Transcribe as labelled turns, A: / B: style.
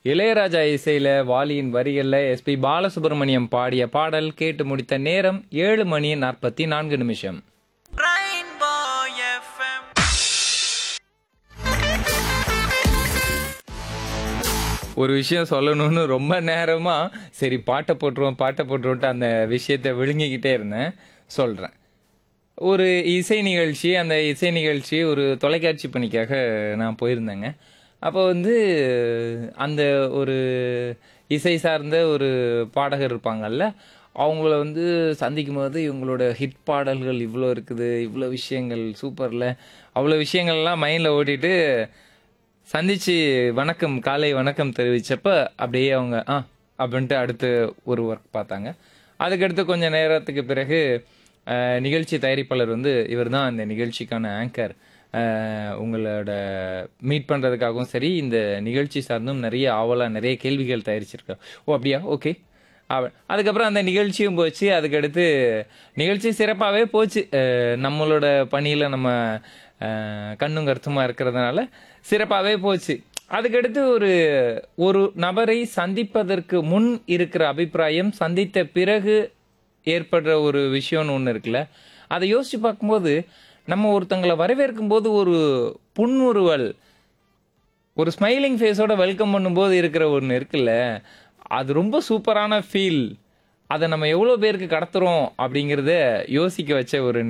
A: இளையராஜா இசையில வாலியின் வரிகள்ல எஸ்பி பாலசுப்ரமணியம் பாடிய பாடல் கேட்டு முடித்த நேரம் ஏழு மணி நாற்பத்தி நான்கு நிமிஷம்
B: Rainbow FM.
A: ஒரு விஷயம் சொல்லணும்னு ரொம்ப நேரமா சரி பாட்டை போட்டுருவோம் பாட்டை போட்டுருவோன்ட்டு அந்த விஷயத்தை விழுங்கிக்கிட்டே இருந்தேன் சொல்றேன் ஒரு இசை நிகழ்ச்சி அந்த இசை நிகழ்ச்சி ஒரு தொலைக்காட்சி பணிக்காக நான் போயிருந்தேங்க அப்போ வந்து அந்த ஒரு இசை சார்ந்த ஒரு பாடகர் இருப்பாங்கல்ல அவங்கள வந்து சந்திக்கும் போது இவங்களோட ஹிட் பாடல்கள் இவ்வளோ இருக்குது இவ்வளோ விஷயங்கள் சூப்பரில் அவ்வளோ விஷயங்கள்லாம் மைண்டில் ஓட்டிட்டு சந்திச்சு வணக்கம் காலை வணக்கம் தெரிவிச்சப்ப அப்படியே அவங்க ஆ அப்படின்ட்டு அடுத்து ஒரு ஒர்க் பார்த்தாங்க அதுக்கடுத்து கொஞ்சம் நேரத்துக்கு பிறகு அஹ், நிகழ்ச்சி தயாரிப்பாளர் வந்து இவர் தான் இந்த நிகழ்ச்சிக்கான ஆங்கர் உங்களோட மீட் பண்ணுறதுக்காகவும் சரி இந்த நிகழ்ச்சி சார்ந்தும் நிறைய ஆவலாக நிறைய கேள்விகள் தயாரிச்சிருக்கார் ஓ அப்படியா ஓகே அவ- அதுக்கப்புறம் அந்த நிகழ்ச்சியும் போச்சு அதுக்கடுத்து நிகழ்ச்சி சிறப்பாகவே போச்சு அஹ் நம்மளோட பணியில் நம்ம அஹ், கண்ணும் கருத்துமா இருக்கிறதுனால சிறப்பாகவே போச்சு அதுக்கடுத்து ஒரு ஒரு நபரை சந்திப்பதற்கு முன் இருக்கிற அபிப்பிராயம் சந்தித்த பிறகு ஏற்படுற ஒரு விஷயம்னு ஒன்று இருக்குல்ல அதை யோசிச்சு பார்க்கும்போது நம்ம ஒருத்தங்களை வரவேற்கும் போது ஒரு புன்முறுவல் ஒரு ஸ்மைலிங் ஃபேஸோட வெல்கம் பண்ணும்போது இருக்கிற ஒன்று இருக்குல்ல அது ரொம்ப சூப்பரான ஃபீல் அதை நம்ம எவ்வளோ பேருக்கு கடத்துறோம் அப்படிங்கிறத யோசிக்க வச்ச ஒரு